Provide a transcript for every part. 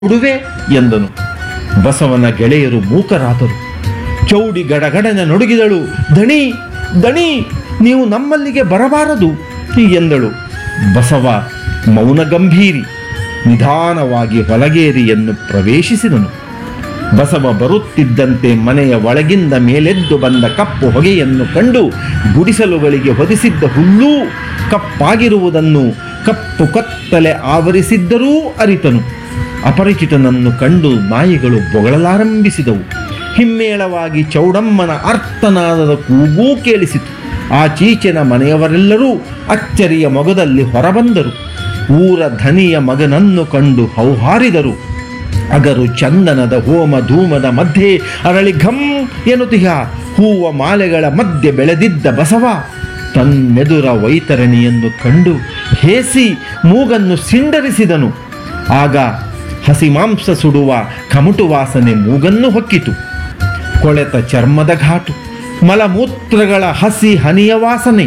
ಉಡುವೆ ಎಂದನು ಬಸವನ ಗೆಳೆಯರು ಮೂಕರಾದರು ಚೌಡಿ ಗಡಗಡನೆ ನಡುಗಿದಳು ದಣಿ ದಣಿ ನೀವು ನಮ್ಮಲ್ಲಿಗೆ ಬರಬಾರದು ಎಂದಳು ಬಸವ ಮೌನ ಗಂಭೀರಿ ನಿಧಾನವಾಗಿ ಹೊಲಗೇರಿಯನ್ನು ಪ್ರವೇಶಿಸಿದನು ಬಸವ ಬರುತ್ತಿದ್ದಂತೆ ಮನೆಯ ಒಳಗಿಂದ ಮೇಲೆದ್ದು ಬಂದ ಕಪ್ಪು ಹೊಗೆಯನ್ನು ಕಂಡು ಗುಡಿಸಲುಗಳಿಗೆ ಹೊದಿಸಿದ್ದ ಹುಲ್ಲೂ ಕಪ್ಪಾಗಿರುವುದನ್ನು ಕಪ್ಪು ಕತ್ತಲೆ ಆವರಿಸಿದ್ದರೂ ಅರಿತನು ಅಪರಿಚಿತನನ್ನು ಕಂಡು ನಾಯಿಗಳು ಬೊಗಳಲಾರಂಭಿಸಿದವು ಹಿಮ್ಮೇಳವಾಗಿ ಚೌಡಮ್ಮನ ಅರ್ಥನಾದದ ಕೂಗೂ ಕೇಳಿಸಿತು ಆ ಚೀಚನ ಮನೆಯವರೆಲ್ಲರೂ ಅಚ್ಚರಿಯ ಮೊಗದಲ್ಲಿ ಹೊರಬಂದರು ಊರ ಧನಿಯ ಮಗನನ್ನು ಕಂಡು ಹೌಹಾರಿದರು ಅಗರು ಚಂದನದ ಹೋಮ ಧೂಮದ ಮಧ್ಯೆ ಅರಳಿ ಘಂ ಎನ್ನುತ್ತಿಹ ಹೂವ ಮಾಲೆಗಳ ಮಧ್ಯೆ ಬೆಳೆದಿದ್ದ ಬಸವ ತನ್ನೆದುರ ವೈತರಣಿಯನ್ನು ಕಂಡು ಹೇಸಿ ಮೂಗನ್ನು ಸಿಂಡರಿಸಿದನು ಆಗ ಹಸಿಮಾಂಸ ಸುಡುವ ಕಮಟು ವಾಸನೆ ಮೂಗನ್ನು ಹೊಕ್ಕಿತು ಕೊಳೆತ ಚರ್ಮದ ಘಾಟು ಮಲಮೂತ್ರಗಳ ಹಸಿ ಹನಿಯ ವಾಸನೆ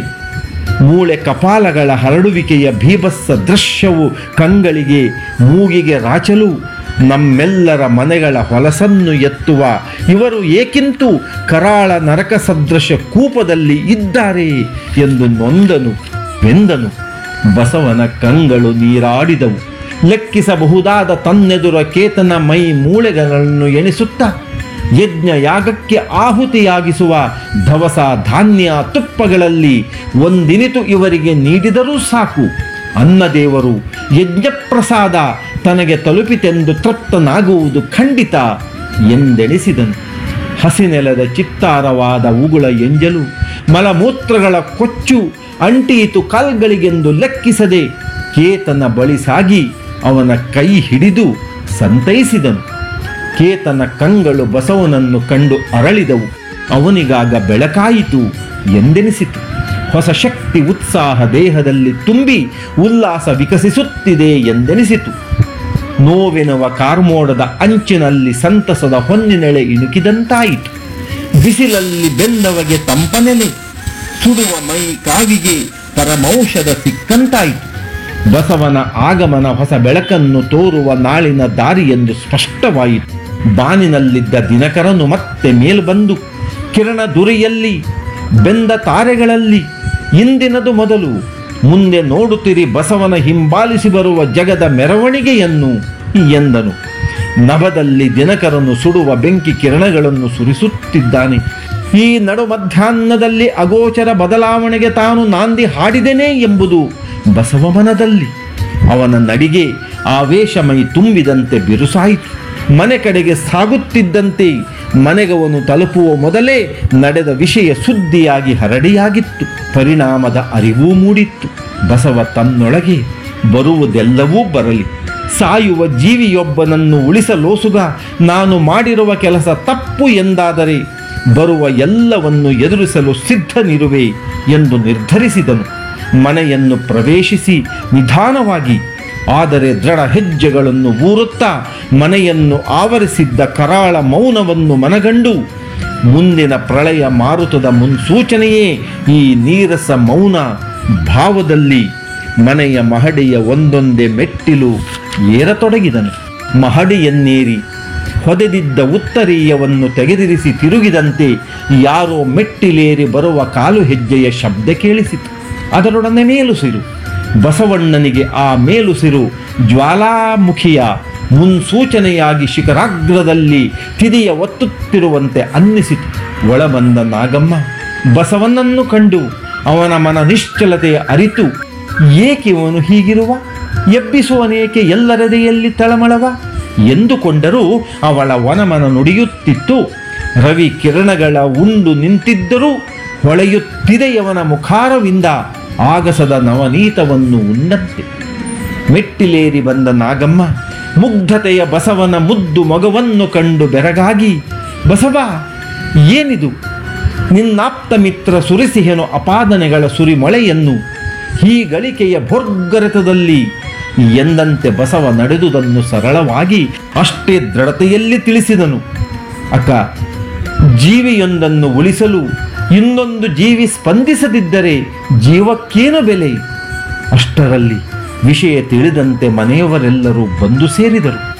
ಮೂಳೆ ಕಪಾಲಗಳ ಹರಡುವಿಕೆಯ ಭೀಭತ್ಸ ದೃಶ್ಯವು ಕಂಗಳಿಗೆ ಮೂಗಿಗೆ ರಾಚಲು ನಮ್ಮೆಲ್ಲರ ಮನೆಗಳ ಹೊಲಸನ್ನು ಎತ್ತುವ ಇವರು ಏಕಿಂತೂ ಕರಾಳ ನರಕ ಸದೃಶ ಕೂಪದಲ್ಲಿ ಇದ್ದಾರೆ ಎಂದು ನೊಂದನು ಬೆಂದನು ಬಸವನ ಕಂಗಳು ನೀರಾಡಿದವು ಲೆಕ್ಕಿಸಬಹುದಾದ ತನ್ನೆದುರ ಕೇತನ ಮೈ ಮೂಳೆಗಳನ್ನು ಎಣಿಸುತ್ತಾ ಯಜ್ಞ ಯಾಗಕ್ಕೆ ಆಹುತಿಯಾಗಿಸುವ ದವಸ ಧಾನ್ಯ ತುಪ್ಪಗಳಲ್ಲಿ ಒಂದಿನಿತು ಇವರಿಗೆ ನೀಡಿದರೂ ಸಾಕು ಅನ್ನದೇವರು ಯಜ್ಞಪ್ರಸಾದ ತನಗೆ ತಲುಪಿತೆಂದು ತೃಪ್ತನಾಗುವುದು ಖಂಡಿತ ಎಂದೆಣಿಸಿದನು ಹಸಿನೆಲದ ಚಿತ್ತಾರವಾದ ಉಗುಳ ಎಂಜಲು ಮಲಮೂತ್ರಗಳ ಕೊಚ್ಚು ಅಂಟೀತು ಕಾಲ್ಗಳಿಗೆಂದು ಲೆಕ್ಕಿಸದೆ ಕೇತನ ಬಳಿ ಸಾಗಿ ಅವನ ಕೈ ಹಿಡಿದು ಸಂತೈಸಿದನು ಕೇತನ ಕಂಗಳು ಬಸವನನ್ನು ಕಂಡು ಅರಳಿದವು ಅವನಿಗಾಗ ಬೆಳಕಾಯಿತು ಎಂದೆನಿಸಿತು ಹೊಸ ಶಕ್ತಿ ಉತ್ಸಾಹ ದೇಹದಲ್ಲಿ ತುಂಬಿ ಉಲ್ಲಾಸ ವಿಕಸಿಸುತ್ತಿದೆ ಎಂದೆನಿಸಿತು ನೋವೆನುವ ಕಾರ್ಮೋಡದ ಅಂಚಿನಲ್ಲಿ ಸಂತಸದ ಹೊನ್ನಿನೆಳೆ ಇಣುಕಿದಂತಾಯಿತು ಬಿಸಿಲಲ್ಲಿ ಬೆಂದವಗೆ ತಂಪನೆಲೆ ಸುಡುವ ಮೈ ಕಾವಿಗೆ ಪರಮೌಷಧ ಸಿಕ್ಕಂತಾಯಿತು ಬಸವನ ಆಗಮನ ಹೊಸ ಬೆಳಕನ್ನು ತೋರುವ ನಾಳಿನ ದಾರಿಯೆಂದು ಸ್ಪಷ್ಟವಾಯಿತು ಬಾನಿನಲ್ಲಿದ್ದ ದಿನಕರನು ಮತ್ತೆ ಮೇಲ್ ಬಂದು ಕಿರಣ ದುರಿಯಲ್ಲಿ ಬೆಂದ ತಾರೆಗಳಲ್ಲಿ ಇಂದಿನದು ಮೊದಲು ಮುಂದೆ ನೋಡುತ್ತಿರಿ ಬಸವನ ಹಿಂಬಾಲಿಸಿ ಬರುವ ಜಗದ ಮೆರವಣಿಗೆಯನ್ನು ಎಂದನು ನಭದಲ್ಲಿ ದಿನಕರನು ಸುಡುವ ಬೆಂಕಿ ಕಿರಣಗಳನ್ನು ಸುರಿಸುತ್ತಿದ್ದಾನೆ ಈ ನಡು ಮಧ್ಯಾಹ್ನದಲ್ಲಿ ಅಗೋಚರ ಬದಲಾವಣೆಗೆ ತಾನು ನಾಂದಿ ಹಾಡಿದೆನೇ ಎಂಬುದು ಬಸವ ಮನದಲ್ಲಿ ಅವನ ನಡಿಗೆ ಆವೇಶಮೈ ತುಂಬಿದಂತೆ ಬಿರುಸಾಯಿತು ಮನೆ ಕಡೆಗೆ ಸಾಗುತ್ತಿದ್ದಂತೆ ಮನೆಗವನು ತಲುಪುವ ಮೊದಲೇ ನಡೆದ ವಿಷಯ ಸುದ್ದಿಯಾಗಿ ಹರಡಿಯಾಗಿತ್ತು ಪರಿಣಾಮದ ಅರಿವೂ ಮೂಡಿತ್ತು ಬಸವ ತನ್ನೊಳಗೆ ಬರುವುದೆಲ್ಲವೂ ಬರಲಿ ಸಾಯುವ ಜೀವಿಯೊಬ್ಬನನ್ನು ಉಳಿಸಲೋಸುಗ ನಾನು ಮಾಡಿರುವ ಕೆಲಸ ತಪ್ಪು ಎಂದಾದರೆ ಬರುವ ಎಲ್ಲವನ್ನು ಎದುರಿಸಲು ಸಿದ್ಧನಿರುವೆ ಎಂದು ನಿರ್ಧರಿಸಿದನು ಮನೆಯನ್ನು ಪ್ರವೇಶಿಸಿ ನಿಧಾನವಾಗಿ ಆದರೆ ದೃಢ ಹೆಜ್ಜೆಗಳನ್ನು ಊರುತ್ತಾ ಮನೆಯನ್ನು ಆವರಿಸಿದ್ದ ಕರಾಳ ಮೌನವನ್ನು ಮನಗಂಡು ಮುಂದಿನ ಪ್ರಳಯ ಮಾರುತದ ಮುನ್ಸೂಚನೆಯೇ ಈ ನೀರಸ ಮೌನ ಭಾವದಲ್ಲಿ ಮನೆಯ ಮಹಡಿಯ ಒಂದೊಂದೇ ಮೆಟ್ಟಿಲು ಏರತೊಡಗಿದನು ಮಹಡಿಯನ್ನೇರಿ ಹೊದೆದಿದ್ದ ಉತ್ತರೀಯವನ್ನು ತೆಗೆದಿರಿಸಿ ತಿರುಗಿದಂತೆ ಯಾರೋ ಮೆಟ್ಟಿಲೇರಿ ಬರುವ ಕಾಲು ಹೆಜ್ಜೆಯ ಶಬ್ದ ಕೇಳಿಸಿತು ಅದರೊಡನೆ ಮೇಲುಸಿರು ಬಸವಣ್ಣನಿಗೆ ಆ ಮೇಲುಸಿರು ಜ್ವಾಲಾಮುಖಿಯ ಮುನ್ಸೂಚನೆಯಾಗಿ ಶಿಖರಾಗ್ರದಲ್ಲಿ ತಿದಿಯ ಒತ್ತುತ್ತಿರುವಂತೆ ಅನ್ನಿಸಿತು ಒಳಬಂದ ನಾಗಮ್ಮ ಬಸವನನ್ನು ಕಂಡು ಅವನ ಮನ ನಿಶ್ಚಲತೆಯ ಅರಿತು ಏಕಿವನು ಹೀಗಿರುವ ಎಬ್ಬಿಸುವನೇಕೆ ಎಲ್ಲರೆದೆಯಲ್ಲಿ ತಳಮಳವ ಎಂದುಕೊಂಡರೂ ಅವಳ ವನಮನ ನುಡಿಯುತ್ತಿತ್ತು ರವಿ ಕಿರಣಗಳ ಉಂಡು ನಿಂತಿದ್ದರೂ ಹೊಳೆಯುತ್ತಿದೆಯವನ ಮುಖಾರವಿಂದ ಆಗಸದ ನವನೀತವನ್ನು ಉಂಡಂತೆ ಮೆಟ್ಟಿಲೇರಿ ಬಂದ ನಾಗಮ್ಮ ಮುಗ್ಧತೆಯ ಬಸವನ ಮುದ್ದು ಮಗವನ್ನು ಕಂಡು ಬೆರಗಾಗಿ ಬಸವ ಏನಿದು ನಿನ್ನಾಪ್ತ ಮಿತ್ರ ಸುರಿಸಿಹೆನು ಅಪಾದನೆಗಳ ಸುರಿಮಳೆಯನ್ನು ಈ ಗಳಿಕೆಯ ಭೋರ್ಗರತದಲ್ಲಿ ಎಂದಂತೆ ಬಸವ ನಡೆದುದನ್ನು ಸರಳವಾಗಿ ಅಷ್ಟೇ ದೃಢತೆಯಲ್ಲಿ ತಿಳಿಸಿದನು ಅಕ್ಕ ಜೀವಿಯೊಂದನ್ನು ಉಳಿಸಲು ಇನ್ನೊಂದು ಜೀವಿ ಸ್ಪಂದಿಸದಿದ್ದರೆ ಜೀವಕ್ಕೇನು ಬೆಲೆ ಅಷ್ಟರಲ್ಲಿ ವಿಷಯ ತಿಳಿದಂತೆ ಮನೆಯವರೆಲ್ಲರೂ ಬಂದು ಸೇರಿದರು